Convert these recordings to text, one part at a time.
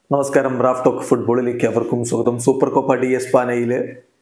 നമസ്കാരം Raf talk ഫുട്ബോളിലേക്ക് അവർക്കും സ്വാഗതം സൂപ്പർ കോപ്പ ഡി എസ്പാനയില്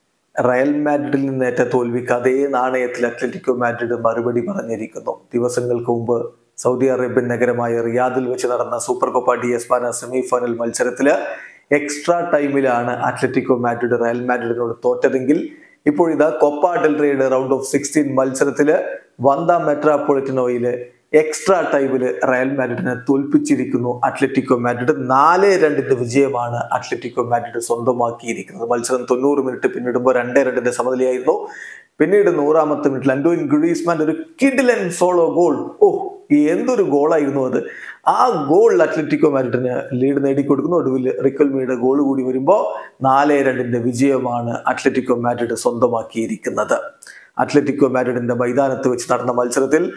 റയൽ മാഡ്രിഡിൽ നിന്നേറ്റ തോൽവിക്ക് അതേ നാണയത്തിൽ അത്ലറ്റിക്കോ മാഡ്രിഡ് മറുപടി പറഞ്ഞിരിക്കുന്നു ദിവസങ്ങൾക്ക് മുമ്പ് സൗദി അറേബ്യൻ നഗരമായ റിയാദിൽ വെച്ച് നടന്ന super Copa de Espana semi final മത്സരത്തില് എക്സ്ട്രാ ടൈമിലാണ് അത്ലറ്റിക്കോ മാഡ്രിഡ് റയൽ മാഡ്രിഡിനോട് തോറ്റതെങ്കിൽ ഇപ്പോൾ ഇതാ കൊപ്പ ഡെൽറയുടെ റൗണ്ട് ഓഫ് സിക്സ്റ്റീൻ മത്സരത്തില് വന്ത മെട്രാപ്പൊളിറ്റനോയില് എക്സ്ട്രാ ടൈമില് റയൽ മാഡ്രിഡിനെ തോൽപ്പിച്ചിരിക്കുന്നു അത്ലറ്റിക്കോ മാഡ്രിഡ് നാല് രണ്ടിന്റെ വിജയമാണ് അത്ലറ്റിക്കോ മാഡ്രിഡ് സ്വന്തമാക്കിയിരിക്കുന്നത് മത്സരം തൊണ്ണൂറ് മിനിറ്റ് പിന്നിടുമ്പോൾ രണ്ടേ രണ്ടിന്റെ സമനിലയായിരുന്നു പിന്നീട് നൂറാമത്തെ മിനിറ്റിൽ അൻഡോയിൻ ഗ്രീസ്മാൻ ഒരു കിഡിലൻ സോളോ ഗോൾ ഓ എന്തൊരു ഗോളായിരുന്നു അത് ആ ഗോൾ അത്ലറ്റിക്കോ മാഡ്രിഡിന് ലീഡ് നേടിക്കൊടുക്കുന്നു ഒടുവിൽ റിക്കൽമിയുടെ ഗോൾ കൂടി വരുമ്പോൾ നാല് രണ്ടിന്റെ വിജയമാണ് അത്ലറ്റിക്കോ മാഡ്രിഡ് സ്വന്തമാക്കിയിരിക്കുന്നത് അത്ലറ്റിക്കോ മാഡ്രിഡിന്റെ മൈതാനത്ത് വെച്ച് നടന്ന മത്സരത്തിൽ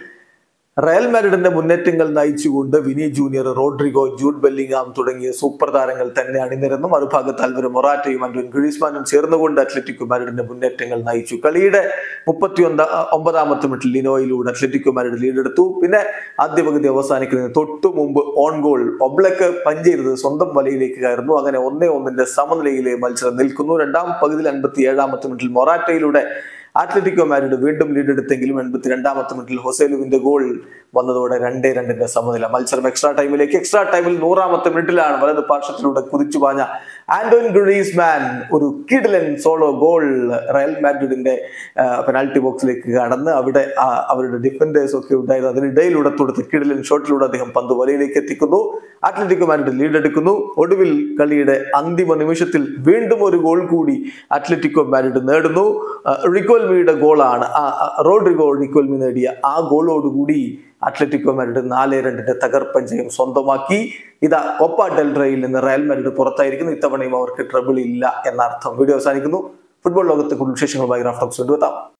റയൽ മാഡ്രിഡിന്റെ മുന്നേറ്റങ്ങൾ നയിച്ചുകൊണ്ട് Vini Junior Rodrygo Jude Bellingham തുടങ്ങിയ സൂപ്പർ താരങ്ങൾ തന്നെ അണിനിരന്നു മറുഭാഗത്ത് അൽവര മൊറാറ്റയും അൻഡുൻ ഗ്രീസ്മാനും ചേർന്നുകൊണ്ട് അത്ലറ്റിക്കോ മാഡ്രിഡിന്റെ മുന്നേറ്റങ്ങൾ നയിച്ചു കളിയുടെ മുപ്പത്തി ഒന്ന ഒമ്പതാമത്തെ മിനിറ്റിൽ ലിനോയിലൂടെ അത്ലറ്റിക്കോ മാഡ്രിഡ് ലീഡെടുത്തു പിന്നെ ആദ്യ പകുതി അവസാനിക്കുന്നതിന് തൊട്ടു മുമ്പ് ഓൺ ഗോൾ ഒബ്ലക്ക് പഞ്ച് ചെയ്തത് സ്വന്തം വലയിലേക്ക് കയറുന്നു അങ്ങനെ ഒന്നേ ഒന്നിന്റെ സമനിലയിലെ മത്സരം നിൽക്കുന്നു രണ്ടാം പകുതിയിൽ അൻപത്തി ഏഴാമത്തെ മിനിറ്റിൽ മൊറാറ്റയിലൂടെ അത്ലറ്റിക്കോ മാഡ്രിഡ് വീണ്ടും ലീഡ് എടുത്തെങ്കിലും എൺപത്തി രണ്ടാമത്തെ മിനിറ്റിൽ ഹൊസേലുവിന്റെ ഗോൾ വന്നതോടെ രണ്ടേ രണ്ടിന്റെ സമനില മത്സരം എക്സ്ട്രാ ടൈമിലേക്ക് എക്സ്ട്രാ ടൈമിൽ നൂറാമത്തെ മിനിറ്റിലാണ് വലത് പാർശ്വത്തിലൂടെ കുതിച്ചു പാഞ്ഞ ആന്റോൻ ഗ്രീസ്മാൻ ഒരു കിഡിലൻ സോളോ ഗോൾ റയൽ മാഡ്രിഡിന്റെ പെനാൽറ്റി ബോക്സിലേക്ക് കടന്ന് അവിടെ ആ, അവരുടെ ഡിഫൻഡേഴ്സ് ഒക്കെ ഉണ്ടായത് അതിനിടയിലൂടെ തൊടുത്ത് കിഡിലൻ ഷോട്ടിലൂടെ അദ്ദേഹം പന്ത് വലയിലേക്ക് എത്തിക്കുന്നു അത്ലറ്റിക്കോ മാഡ്രിഡ് ലീഡ് എടുക്കുന്നു ഒടുവിൽ കളിയുടെ അന്തിമ നിമിഷത്തിൽ വീണ്ടും ഒരു ഗോൾ കൂടി അത്ലറ്റിക്കോ മാഡ്രിഡ് നേടുന്നു ആ, റിക്കോൽമിയുടെ ഗോളാണ് ആ ആ, റോഡ്രിഗോ റിക്കോൽമി നേടിയ ആ ഗോളോടുകൂടി അത്ലറ്റിക്കോ മാഡ്രിഡ് നാല് രണ്ടിന്റെ തകർപ്പൻ ജയം സ്വന്തമാക്കി ഇതാ കൊപ്പ ഡെൽറയിൽ നിന്ന് റയൽ മാഡ്രിഡ് പുറത്തായിരിക്കുന്നു ഇത്തവണയും അവർക്ക് ട്രബിൾ ഇല്ല എന്ന അർത്ഥം വീഡിയോ അവസാനിക്കുന്നു ഫുട്ബോൾ ലോകത്തെ കൂടുതൽ വിശേഷങ്ങളുമായി റാഫ്റ്റോക്സ് കൊണ്ടുവെത്താം